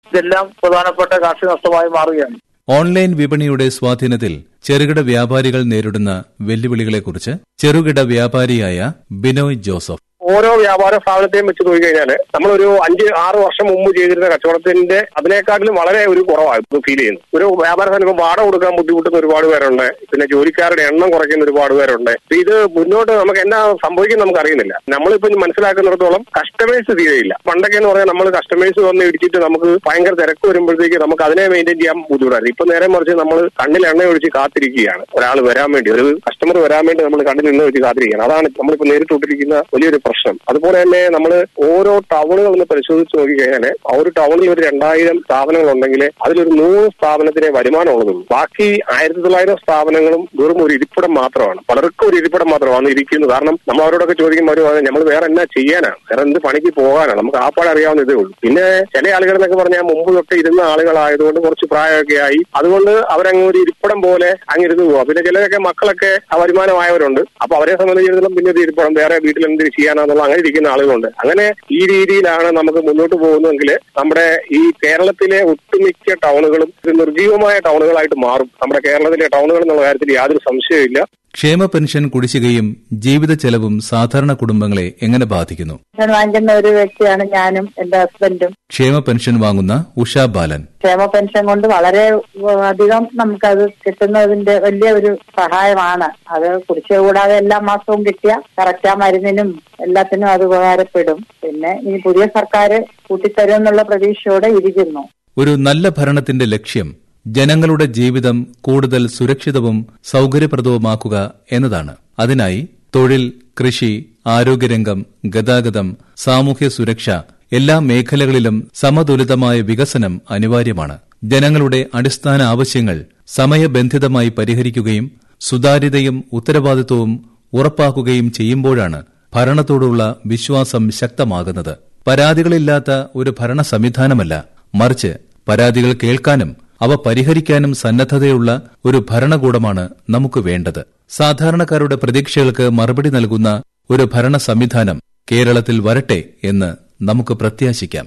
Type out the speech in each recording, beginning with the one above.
ഇതെല്ലാം പ്രധാനപ്പെട്ട കാർഷിക നഷ്ടമായി മാറുകയാണ് ഓൺലൈൻ വിപണിയുടെ സ്വാധീനത്തിൽ ചെറുകിട വ്യാപാരികൾ നേരിടുന്ന വെല്ലുവിളികളെക്കുറിച്ച് ചെറുകിട വ്യാപാരിയായ ബിനോയ് ജോസഫ് ഓരോ വ്യാപാര സ്ഥാപനത്തെയും വെച്ച് നോക്കിക്കഴിഞ്ഞാൽ നമ്മളൊരു അഞ്ച് ആറ് വർഷം മുമ്പ് ചെയ്തിരുന്ന കച്ചവടത്തിന്റെ അതിനേക്കാട്ടിലും വളരെ ഒരു കുറവാണ് ഇപ്പൊ ഫീൽ ചെയ്യുന്നത് ഒരു വ്യാപാര സ്ഥാപനം ഇപ്പം വാടക കൊടുക്കാൻ ബുദ്ധിമുട്ടുന്ന ഒരുപാട് പേരുണ്ട് പിന്നെ ജോലിക്കാരുടെ എണ്ണം കുറയ്ക്കുന്ന ഒരുപാട് പേരുണ്ട് അപ്പൊ ഇത് മുന്നോട്ട് നമുക്ക് എന്നാ സംഭവിക്കും നമുക്ക് അറിയുന്നില്ല നമ്മളിപ്പോ ഇനി മനസ്സിലാക്കുന്നിടത്തോളം കസ്റ്റമേഴ്സ് തീരെയില്ല പണ്ടൊക്കെ എന്ന് പറഞ്ഞാൽ നമ്മൾ കസ്റ്റമേഴ്സ് വന്ന് ഇടിച്ചിട്ട് നമുക്ക് ഭയങ്കര തിരക്ക് വരുമ്പോഴത്തേക്ക് നമുക്ക് അതിനെ മെയിൻറ്റെയിൻ ചെയ്യാൻ ബുദ്ധിമുട്ടായിരുന്നു ഇപ്പൊ നേരെ മറിച്ച് നമ്മൾ കണ്ണിൽ എണ്ണ ഒഴിച്ച് കാത്തിരിക്കുകയാണ് ഒരാൾ വരാൻ വേണ്ടി ഒരു കസ്റ്റമർ വരാൻ വേണ്ടി നമ്മൾ കണ്ണിൽ എണ്ണ ഒഴിച്ച് കാത്തിരിക്കുകയാണ് അതാണ് നമ്മളിപ്പോ നേരിട്ടുകൊണ്ടിരിക്കുന്ന വലിയൊരു പ്രശ്നം അതുപോലെ തന്നെ നമ്മൾ ഓരോ ടൗണുകൾ ഒന്ന് പരിശോധിച്ച് നോക്കിക്കഴിഞ്ഞാൽ ആ ഒരു ടൗണിൽ ഒരു രണ്ടായിരം സ്ഥാപനങ്ങൾ ഉണ്ടെങ്കിൽ അതിലൊരു നൂറ് സ്ഥാപനത്തിനെ വരുമാനം ഉള്ളതുള്ളൂ ബാക്കി ആയിരത്തി തൊള്ളായിരം സ്ഥാപനങ്ങളും വെറും ഒരു ഇരിപ്പിടം മാത്രമാണ് പലർക്കും ഒരു ഇരിപ്പിടം മാത്രമാണ് ഇരിക്കുന്നത് കാരണം നമ്മൾ അവരോടൊക്കെ ചോദിക്കുമ്പോൾ അവർ പറയും, നമ്മൾ വേറെ എന്നാ ചെയ്യാനാണ് വേറെ എന്ത് പണിക്ക് പോകാനാണ് നമുക്ക് ആപ്പാട് അറിയാവുന്ന ഇതേ ഉള്ളൂ പിന്നെ ചില ആളുകൾ എന്നൊക്കെ പറഞ്ഞാൽ മുമ്പ് തൊട്ട് ഇരുന്ന ആളുകളായതുകൊണ്ട് കുറച്ച് പ്രായമൊക്കെ ആയി അതുകൊണ്ട് അവരങ്ങ് ഒരു ഇരിപ്പിടം പോലെ അങ്ങിരുന്ന് പോവാ പിന്നെ ചിലരൊക്കെ മക്കളൊക്കെ ആ വരുമാനമായവരുണ്ട് അപ്പൊ അവരെ സംബന്ധിച്ചിടത്തോളം പിന്നെ ഒരു ഇരിപ്പിടം വേറെ വീട്ടിൽ എന്ത് ചെയ്യാനാന്നുള്ള അങ്ങനെ ഇരിക്കുന്ന ആളുകളുണ്ട് അങ്ങനെ ഈ രീതിയിലാണ് നമുക്ക് മുന്നോട്ട് പോകുന്നതെങ്കിൽ നമ്മുടെ ഈ കേരളത്തിലെ ഒട്ടുമിക്ക ടൗണുകളും ഒരു നിർജീവമായ ടൗണുകളായിട്ട് മാറും നമ്മുടെ കേരളത്തിലെ ടൗണുകൾ എന്നുള്ള കാര്യത്തിൽ യാതൊരു സംശയമില്ല ക്ഷേമ പെൻഷൻ കുടിശ്ശികയും ജീവിത ചെലവും സാധാരണ കുടുംബങ്ങളെ എങ്ങനെ ബാധിക്കുന്നു പെൻഷൻ വാങ്ങിക്കുന്ന ഒരു വ്യക്തിയാണ് ഞാനും എന്റെ ഹസ്ബൻഡും ക്ഷേമ പെൻഷൻ വാങ്ങുന്ന ഉഷാ ബാലൻ ക്ഷേമ പെൻഷൻ കൊണ്ട് വളരെ ഏഹ്, അധികം നമുക്കത് കിട്ടുന്നതിന്റെ വലിയ ഒരു സഹായമാണ് അത് കുടിശ്ശിക കൂടാതെ എല്ലാ മാസവും കിട്ടിയ കറക്റ്റ് ആ മരുന്നിനും എല്ലാത്തിനും അത് ഉപകാരപ്പെടും പിന്നെ ഈ പുതിയ സർക്കാർ കൂട്ടിത്തരും എന്നുള്ള പ്രതീക്ഷയോടെ ഇരിക്കുന്നു ഒരു നല്ല ഭരണത്തിന്റെ ലക്ഷ്യം ജനങ്ങളുടെ ജീവിതം കൂടുതൽ സുരക്ഷിതവും സൌകര്യപ്രദവുമാക്കുക എന്നതാണ് അതിനായി തൊഴിൽ കൃഷി ആരോഗ്യരംഗം ഗതാഗതം സാമൂഹ്യ സുരക്ഷ എല്ലാ മേഖലകളിലും സമതുലിതമായ വികസനം അനിവാര്യമാണ് ജനങ്ങളുടെ അടിസ്ഥാന ആവശ്യങ്ങൾ സമയബന്ധിതമായി പരിഹരിക്കുകയും സുതാര്യതയും ഉത്തരവാദിത്വവും ഉറപ്പാക്കുകയും ചെയ്യുമ്പോഴാണ് ഭരണത്തോടുള്ള വിശ്വാസം ശക്തമാകുന്നത് പരാതികളില്ലാത്ത ഒരു ഭരണ സംവിധാനമല്ല മറിച്ച് പരാതികൾ കേൾക്കാനും അവ പരിഹരിക്കാനും സന്നദ്ധതയുള്ള ഒരു ഭരണകൂടമാണ് നമുക്ക് വേണ്ടത് സാധാരണക്കാരുടെ പ്രതീക്ഷകൾക്ക് മറുപടി നൽകുന്ന ഒരു ഭരണ സംവിധാനം കേരളത്തിൽ വരട്ടെ എന്ന് നമുക്ക് പ്രത്യാശിക്കാം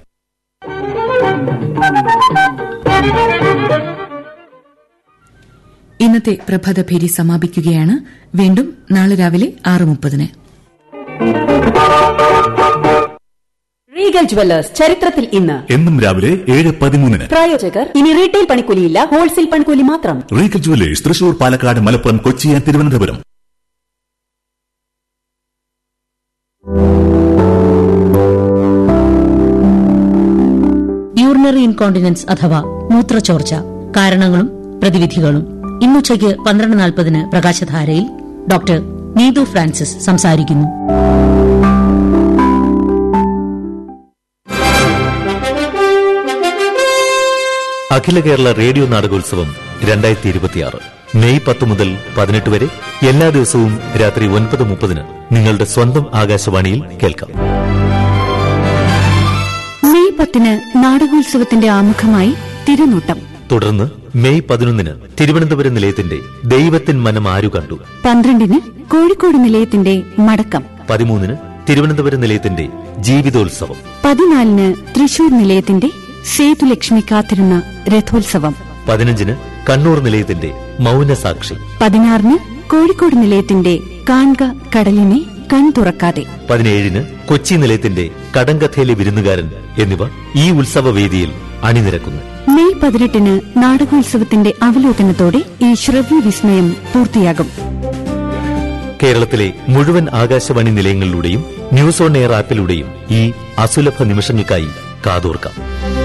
ഇന്നത്തെ പ്രഭാതഭേരി സമാപിക്കുകയാണ് വീണ്ടും നാളെ രാവിലെ ആറ് മുപ്പതിന് റീഗൽ ജുവല്ലേഴ്സ് ചരിത്രത്തിൽ ഇന്ന് എന്നും രാവിലെ ഏഴ് പതിമൂന്നിന് പ്രായോജകർ ഇനി റീറ്റെയിൽ പണിക്കൂലിയില്ല ഹോൾസെയിൽ പണിക്കൂലി മാത്രം Regal Jewellers Thrissur Palakkad Malappuram Kochi and Thiruvananthapuram urinary incontinence അഥവാ മൂത്രച്ചോർച്ച കാരണങ്ങളും പ്രതിവിധികളും ഇന്നുച്ചയ്ക്ക് പന്ത്രണ്ട് നാൽപ്പതിന് പ്രകാശധാരയിൽ ഡോക്ടർ നീതു ഫ്രാൻസിസ് സംസാരിക്കുന്നു അഖില കേരള റേഡിയോ നാടകോത്സവം രണ്ടായിരത്തി ഇരുപത്തിയാറ് മെയ് പത്ത് മുതൽ പതിനെട്ട് വരെ എല്ലാ ദിവസവും രാത്രി ഒൻപത് മുപ്പതിന് നിങ്ങളുടെ സ്വന്തം ആകാശവാണിയിൽ കേൾക്കാം മെയ് പത്തിന് നാടകോത്സവത്തിന്റെ ആമുഖമായി തിരുനോട്ടം തുടർന്ന് മെയ് പതിനൊന്നിന് തിരുവനന്തപുരം നിലയത്തിന്റെ ദൈവത്തിൻ മനം ആരു കണ്ടു പന്ത്രണ്ടിന് കോഴിക്കോട് നിലയത്തിന്റെ മടക്കം പതിമൂന്നിന് തിരുവനന്തപുരം നിലയത്തിന്റെ ജീവിതോത്സവം പതിനാലിന് തൃശൂർ നിലയത്തിന്റെ സേതുലക്ഷ്മി കാത്തിരുന്ന രഥോത്സവം പതിനഞ്ചിന് കണ്ണൂർ നിലയത്തിന്റെ മൗനസാക്ഷി പതിനാറിന് കോഴിക്കോട് നിലയത്തിന്റെ കാൺക കടലിനെ കൺ തുറക്കാതെ പതിനേഴിന് കൊച്ചി നിലയത്തിന്റെ കടങ്കഥയിലെ വിരുന്നുകാരൻ എന്നിവ ഈ ഉത്സവവേദിയിൽ അണിനിരക്കുന്നു മെയ് പതിനെട്ടിന് നാടകോത്സവത്തിന്റെ അവലോകനത്തോടെ ഈ ശ്രവ്യ വിസ്മയം പൂർത്തിയാകും കേരളത്തിലെ മുഴുവൻ ആകാശവാണി നിലയങ്ങളിലൂടെയും ന്യൂസ് ഓൺ എയർ ആപ്പിലൂടെയും ഈ അസുലഭ നിമിഷങ്ങൾക്കായി കാതോർക്കാം